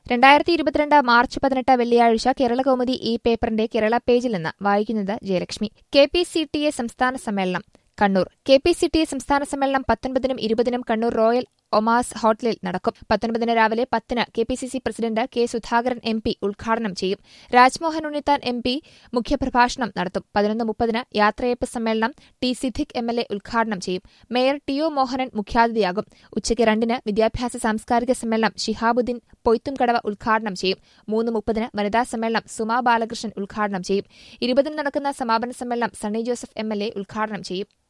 രണ്ടായിരത്തി ഇരുപത്തിരണ്ട് മാർച്ച് പതിനെട്ട് വെള്ളിയാഴ്ച കേരളകൗമുദി ഈ പേപ്പറിന്റെ കേരള പേജിൽ നിന്ന് വായിക്കുന്നത് Jayalakshmi K P C T A സംസ്ഥാന സമ്മേളനം Kannur K P C T A സംസ്ഥാന സമ്മേളനം പത്തൊൻപതിനും ഇരുപതിനും കണ്ണൂർ റോയൽ ഒമാസ് ഹോട്ടലിൽ നടക്കും പത്തൊൻപതിന് രാവിലെ പത്തിന് K P C C president K Sudhakaran M P ഉദ്ഘാടനം ചെയ്യും രാജ്മോഹൻ ഉണ്ണിത്താൻ എം പി മുഖ്യപ്രഭാഷണം നടത്തും പതിനൊന്ന് മുപ്പതിന് യാത്രയയപ്പ് സമ്മേളനം T Siddique M L A ഉദ്ഘാടനം ചെയ്യും മേയർ ടി ഒ മോഹനൻ മുഖ്യാതിഥിയാകും ഉച്ചയ്ക്ക് രണ്ടിന് വിദ്യാഭ്യാസ സാംസ്കാരിക സമ്മേളനം ഷിഹാബുദ്ദീൻ പൊയ്ത്തുംകടവ് ഉദ്ഘാടനം ചെയ്യും മൂന്ന് മുപ്പതിന് വനിതാ സമ്മേളനം സുമാ ബാലകൃഷ്ണൻ ഉദ്ഘാടനം ചെയ്യും ഇരുപതിന് നടക്കുന്ന സമാപന സമ്മേളനം Sunny Joseph M L A ഉദ്ഘാടനം ചെയ്യും